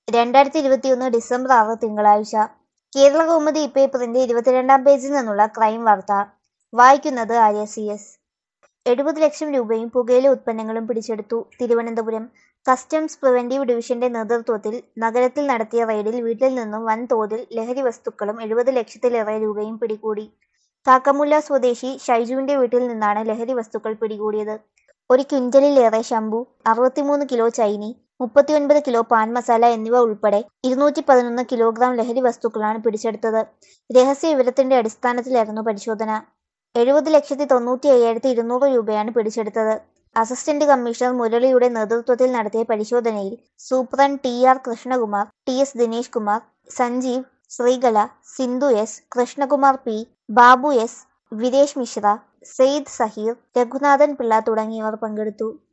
രണ്ടായിരത്തി ഇരുപത്തിയൊന്ന് ഡിസംബർ ആറ് തിങ്കളാഴ്ച കേരള കൗമുദി ഇപ്പേപ്പറിന്റെ ഇരുപത്തിരണ്ടാം പേജിൽ നിന്നുള്ള ക്രൈം വാർത്ത വായിക്കുന്നത് ആര്യ സി എസ് എഴുപത് ലക്ഷം രൂപയും പുകയില ഉത്പന്നങ്ങളും പിടിച്ചെടുത്തു തിരുവനന്തപുരം കസ്റ്റംസ് പ്രിവന്റീവ് ഡിവിഷന്റെ നേതൃത്വത്തിൽ നഗരത്തിൽ നടത്തിയ റെയ്ഡിൽ വീട്ടിൽ നിന്നും വൻതോതിൽ ലഹരി വസ്തുക്കളും എഴുപത് ലക്ഷത്തിലേറെ രൂപയും പിടികൂടി കാക്കമുല്ല സ്വദേശി ഷൈജുവിന്റെ വീട്ടിൽ നിന്നാണ് ലഹരി വസ്തുക്കൾ പിടികൂടിയത് ഒരു ക്വിന്റലിലേറെ ശംഭു അറുപത്തിമൂന്ന് കിലോ ചൈനി മുപ്പത്തിയൊൻപത് കിലോ പാൻ മസാല എന്നിവ ഉൾപ്പെടെ ഇരുന്നൂറ്റി പതിനൊന്ന് കിലോഗ്രാം ലഹരി വസ്തുക്കളാണ് പിടിച്ചെടുത്തത് രഹസ്യ വിവരത്തിന്റെ അടിസ്ഥാനത്തിലായിരുന്നു പരിശോധന എഴുപത് ലക്ഷത്തി തൊണ്ണൂറ്റി അയ്യായിരത്തി ഇരുന്നൂറ് രൂപയാണ് പിടിച്ചെടുത്തത് അസിസ്റ്റന്റ് കമ്മീഷണർ മുരളിയുടെ നേതൃത്വത്തിൽ നടത്തിയ പരിശോധനയിൽ superintendent T R Krishnakumar T S Dinesh Kumar Sanjeev Sreekala Sindhu S Krishnakumar P Babu S Viresh Mishra Syed Zaheer Raghunathan Pillai തുടങ്ങിയവർ പങ്കെടുത്തു